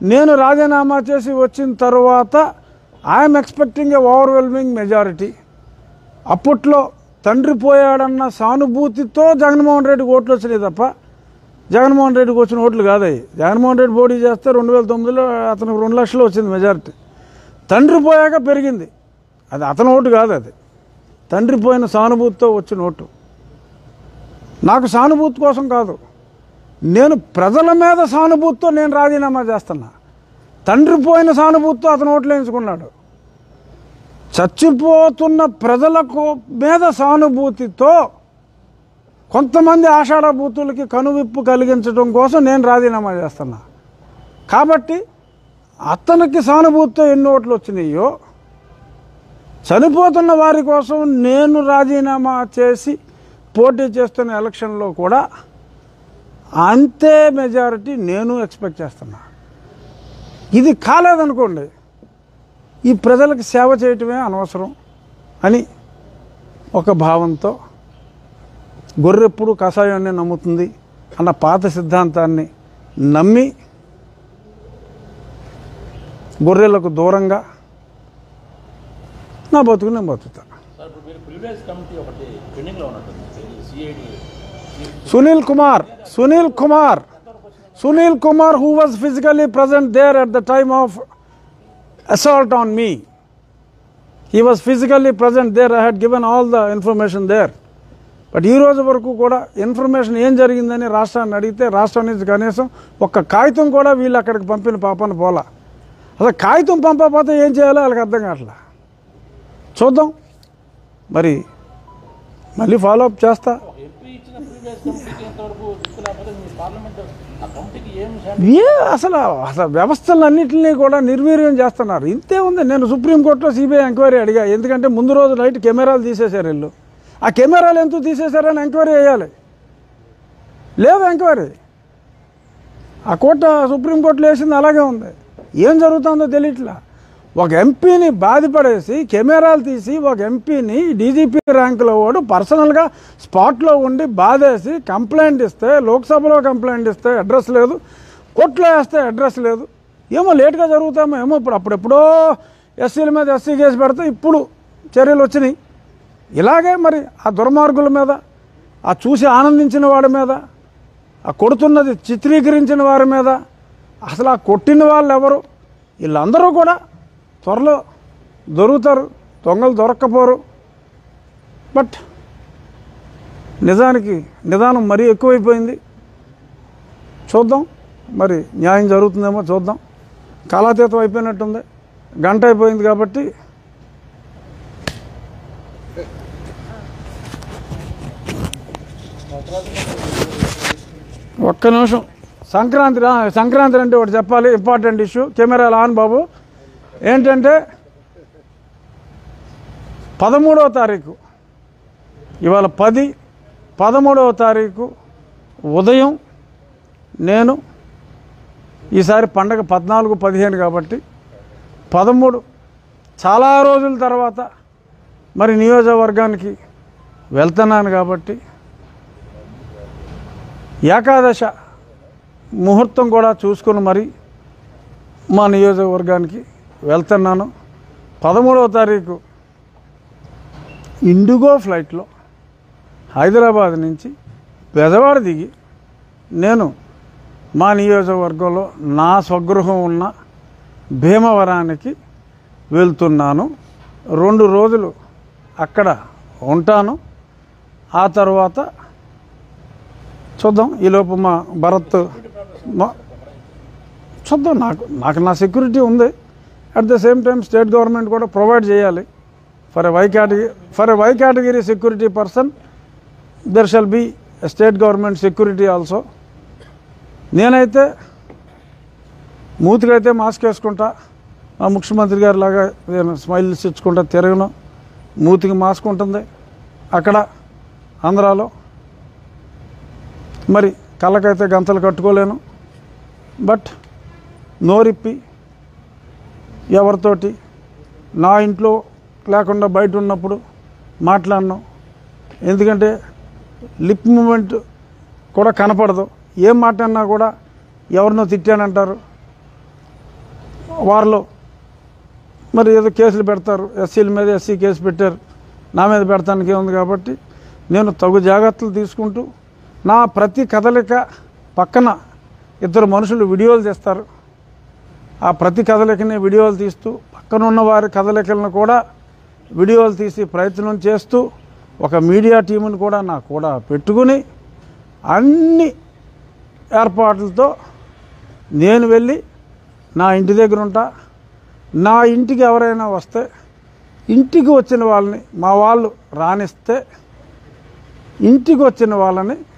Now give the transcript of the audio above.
నేను రాజీనామా చేసి వచ్చిన తర్వాత I'm expecting a overwhelming majority అప్పట్లో తండ్రి పోయాడన్న సానుభూతితో జగన్మోహన్ రెడ్డికి ఓట్లు వచ్చినాయి తప్ప జగన్మోహన్ రెడ్డికి వచ్చిన ఓట్లు కాదయ్యి జగన్మోహన్ రెడ్డి పోటీ చేస్తే రెండు వేల తొమ్మిదిలో అతనికి రెండు లక్షలు వచ్చింది మెజారిటీ తండ్రి పోయాక పెరిగింది అది అతని ఓటు కాదు అది తండ్రి పోయిన సానుభూతితో వచ్చిన ఓటు నాకు సానుభూతి కోసం కాదు నేను ప్రజల మీద సానుభూతితో నేను రాజీనామా చేస్తున్నా తండ్రి పోయిన సానుభూతితో అతను ఓట్లు వేయించుకున్నాడు చచ్చిపోతున్న ప్రజలకు మీద సానుభూతితో కొంతమంది ఆషాఢభూతులకి కనువిప్పు కలిగించడం కోసం నేను రాజీనామా చేస్తున్నా కాబట్టి అతనికి సానుభూతితో ఎన్ని ఓట్లు వచ్చినాయో చనిపోతున్న వారి కోసం నేను రాజీనామా చేసి పోటీ చేస్తున్న ఎలక్షన్లో కూడా అంతే మెజారిటీ నేను ఎక్స్పెక్ట్ చేస్తున్నా ఇది కాలేదనుకోండి ఈ ప్రజలకు సేవ చేయటమే అనవసరం అని ఒక భావంతో గొర్రెప్పుడు కషాయాన్ని నమ్ముతుంది అన్న పాత సిద్ధాంతాన్ని నమ్మి గొర్రెలకు దూరంగా నా బతుకు నేను బతుకుతా సార్ ఇప్పుడు మీరు ప్రివిలేజ్ కమిటీ ఒకటి పెండింగ్లో ఉన్నట్టుంది CID Sunil Kumar Sunil Kumar Sunil Kumar who was physically present there at the time of assault on me he was physically present there I had given all the information there but ఈ రోజు వరకు కూడా ఇన్ఫర్మేషన్ ఏం జరిగిందని రాష్ట్రాన్ని అడిగితే రాష్ట్రం నుంచి కనీసం ఒక్క కాగితం కూడా వీళ్ళు అక్కడికి పంపిన పాపన పోలా అసలు కాగితం పంపకపోతే ఏం చేయాలో వాళ్ళకి అర్థం కావట్లా చూద్దాం మరి మళ్ళీ ఫాలో అప్ చేస్తా ఎంపీ ఇచ్చిన ప్రివిలేజ్ కమిటీకి ఎంతవరకు తీసుకురాకపోతే మీ పార్లమెంట్ ఆ కమిటీకి ఏం ఏ అసలు అసలు వ్యవస్థలన్నింటినీ కూడా నిర్వీర్యం చేస్తున్నారు ఇంతే ఉంది నేను సుప్రీంకోర్టులో సిబిఐ ఎంక్వైరీ అడిగా ఎందుకంటే ముందు రోజు నైట్ కెమెరాలు తీసేశారు వీళ్ళు ఆ కెమెరాలు ఎందుకు తీసేశారని ఎంక్వైరీ చేయాలి లేదు ఎంక్వైరీ ఆ కోర్టు సుప్రీంకోర్టులో వేసింది అలాగే ఉంది ఏం జరుగుతుందో తెలియట్లా ఒక ఎంపీని బాధపడేసి కెమెరాలు తీసి ఒక ఎంపీని డీజీపీ ర్యాంకులో వాడు పర్సనల్గా స్పాట్లో ఉండి బాధేసి కంప్లైంట్ ఇస్తే లోక్సభలో కంప్లైంట్ ఇస్తే అడ్రస్ లేదు కోర్టులో వేస్తే అడ్రస్ లేదు ఏమో లేట్గా జరుగుతామో ఏమో ఇప్పుడు అప్పుడెప్పుడో ఎస్సీల మీద ఎస్సీ కేసు పెడితే ఇప్పుడు చర్యలు వచ్చినాయి ఇలాగే మరి ఆ దుర్మార్గుల మీద ఆ చూసి ఆనందించిన వాడి మీద ఆ కొడుతున్నది చిత్రీకరించిన వారి మీద అసలు ఆ కొట్టిన వాళ్ళు ఎవరు వీళ్ళందరూ కూడా త్వరలో దొరుకుతారు దొంగలు దొరక్కపోరు బట్ నిజానికి నిదానం మరీ ఎక్కువైపోయింది చూద్దాం మరి న్యాయం జరుగుతుందేమో చూద్దాం కాలాతీతం అయిపోయినట్టుంది గంట అయిపోయింది కాబట్టి ఒక్క నిమిషం సంక్రాంతి రా సంక్రాంతి అంటే ఒకటి చెప్పాలి ఇంపార్టెంట్ ఇష్యూ కెమెరాలు ఆన్ బాబు ఏంటంటే పదమూడవ తారీఖు ఇవాళ పది పదమూడవ తారీఖు ఉదయం నేను ఈసారి పండగ పద్నాలుగు పదిహేను కాబట్టి పదమూడు చాలా రోజుల తర్వాత మరి నియోజకవర్గానికి వెళ్తున్నాను కాబట్టి ఏకాదశ ముహూర్తం కూడా చూసుకుని మరి మా నియోజకవర్గానికి వెళ్తున్నాను పదమూడవ తారీఖు ఇండిగో ఫ్లైట్లో హైదరాబాద్ నుంచి బెజవాడ దిగి నేను మా నియోజకవర్గంలో నా స్వగృహం ఉన్న భీమవరానికి వెళ్తున్నాను రెండు రోజులు అక్కడ ఉంటాను ఆ తర్వాత చూద్దాం ఈలోపు మా భరత్ మా చూద్దాం నాకు నాకు నా సెక్యూరిటీ ఉంది at the same time state government కూడా ప్రొవైడ్ చేయాలి for a Y category for a Y category security person there shall be state government security also నేనైతే మూతికైతే మాస్క్ వేసుకుంటా మా ముఖ్యమంత్రి గారి లాగా నేను స్మైల్స్ ఇచ్చుకుంటా తిరగను మూతికి మాస్క్ ఉంటుంది అక్కడ ఆంధ్రాలో మరి కళ్ళకైతే గంతలు కట్టుకోలేను బట్ నోరిప్పి ఎవరితోటి నా ఇంట్లో లేకుండా బయట ఉన్నప్పుడు మాట్లాడను ఎందుకంటే లిప్ మూమెంట్ కూడా కనపడదు ఏం మాట్లాడినా కూడా ఎవరినో తిట్టానంటారు వారిలో మరి ఏదో కేసులు పెడతారు ఎస్సీల మీద ఎస్సీ కేసు పెట్టారు నా మీద పెడతానికి ఉంది కాబట్టి నేను తగు జాగ్రత్తలు తీసుకుంటూ నా ప్రతి కదలిక పక్కన ఇద్దరు మనుషులు వీడియోలు తీస్తారు ఆ ప్రతి కదలికని వీడియోలు తీస్తూ పక్కన ఉన్న వారి కదలికలను కూడా వీడియోలు తీసి ప్రయత్నం చేస్తూ ఒక మీడియా టీముని కూడా నాకు కూడా పెట్టుకుని అన్ని ఏర్పాట్లతో నేను వెళ్ళి నా ఇంటి దగ్గర ఉంటా నా ఇంటికి ఎవరైనా వస్తే ఇంటికి వచ్చిన వాళ్ళని మా వాళ్ళు రానిస్తే ఇంటికి వచ్చిన వాళ్ళని